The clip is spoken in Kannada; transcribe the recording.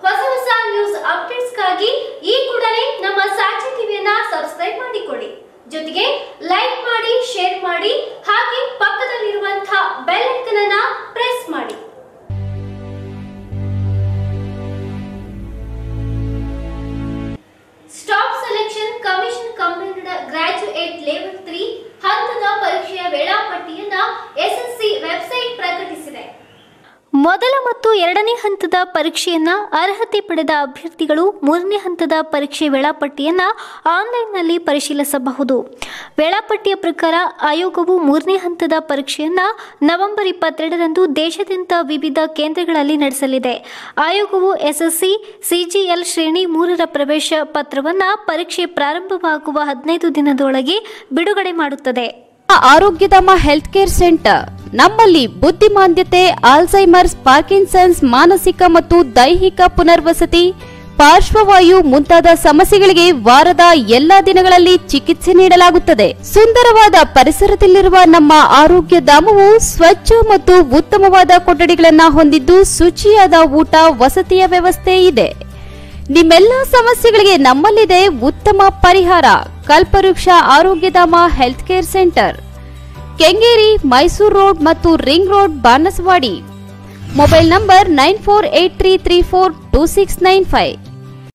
ಹೊಸ ಹೊಸ ನ್ಯೂಸ್ ಅಪ್ಡೇಟ್ಸ್ಗಾಗಿ ಈ ಕೂಡಲೇ ನಮ್ಮ ಸಾಕ್ಷಿ ಟಿವಿಯನ್ನ ಸಬ್ಸ್ಕ್ರೈಬ್ ಮಾಡಿಕೊಳ್ಳಿ ಜೊತೆಗೆ ಲೈಕ್ ಮಾಡಿ ಶೇರ್ ಮಾಡಿ ಹಾಗೆ ಪಕ್ಕದಲ್ಲಿರುವಂತಹ ಬೆಲ್ ಐಕನ್ ಅನ್ನ ಪ್ರೆಸ್ ಮಾಡಿ staff selection commission combined graduate level three ಹಂತದ ಪರೀಕ್ಷೆಯ ವೇಳಾಪಟ್ಟಿಯನ್ನ ಎಸ್ಎಸ್ಸಿ ವೆಬ್ಸೈಟ್ ಪ್ರಕಟಿಸಿದೆ ಮೊದಲ ಮತ್ತು ಎರಡನೇ ಹಂತದ ಪರೀಕ್ಷೆಯನ್ನ ಅರ್ಹತೆ ಪಡೆದ ಅಭ್ಯರ್ಥಿಗಳು ಮೂರನೇ ಹಂತದ ಪರೀಕ್ಷೆ ವೇಳಾಪಟ್ಟಿಯನ್ನ ಆನ್ಲೈನ್ನಲ್ಲಿ ಪರಿಶೀಲಿಸಬಹುದು ವೇಳಾಪಟ್ಟಿಯ ಪ್ರಕಾರ ಆಯೋಗವು ಮೂರನೇ ಹಂತದ ಪರೀಕ್ಷೆಯನ್ನ ನವೆಂಬರ್ ಇಪ್ಪತ್ತೆರಡರಂದು ದೇಶಾದ್ಯಂತ ವಿವಿಧ ಕೇಂದ್ರಗಳಲ್ಲಿ ನಡೆಸಲಿದೆ ಆಯೋಗವು ಎಸ್ಎಸ್ಸಿ ಸಿಜಿಎಲ್ ಶ್ರೇಣಿ ಮೂರರ ಪ್ರವೇಶ ಪತ್ರವನ್ನ ಪರೀಕ್ಷೆ ಪ್ರಾರಂಭವಾಗುವ ಹದಿನೈದು ದಿನದೊಳಗೆ ಬಿಡುಗಡೆ ಮಾಡುತ್ತದೆ ಆರೋಗ್ಯಧಾಮ ಹೆಲ್ತ್ ಕೇರ್ ಸೆಂಟರ್ ನಮ್ಮಲ್ಲಿ ಬುದ್ಧಿಮಾಂದ್ಯತೆ ಆಲ್ಝೈಮರ್ಸ್ ಪಾರ್ಕಿನ್ಸನ್ಸ್ ಮಾನಸಿಕ ಮತ್ತು ದೈಹಿಕ ಪುನರ್ವಸತಿ ಪಾರ್ಶ್ವವಾಯು ಮುಂತಾದ ಸಮಸ್ಯೆಗಳಿಗೆ ವಾರದ ಎಲ್ಲಾ ದಿನಗಳಲ್ಲಿ ಚಿಕಿತ್ಸೆ ನೀಡಲಾಗುತ್ತದೆ ಸುಂದರವಾದ ಪರಿಸರದಲ್ಲಿರುವ ನಮ್ಮ ಆರೋಗ್ಯ ಧಾಮವು ಸ್ವಚ್ಛ ಮತ್ತು ಉತ್ತಮವಾದ ಕೊಠಡಿಗಳನ್ನ ಹೊಂದಿದ್ದು ಶುಚಿಯಾದ ಊಟ ವಸತಿಯ ವ್ಯವಸ್ಥೆ ಇದೆ ನಿಮ್ಮೆಲ್ಲ ಸಮಸ್ಯೆಗಳಿಗೆ ನಮ್ಮಲ್ಲಿದೆ ಉತ್ತಮ ಪರಿಹಾರ Kalpavriksha Arogyadhama health care centre Kengeri Mysore road ಮತ್ತು ring road Banaswadi mobile number nine four eight three three four two six nine five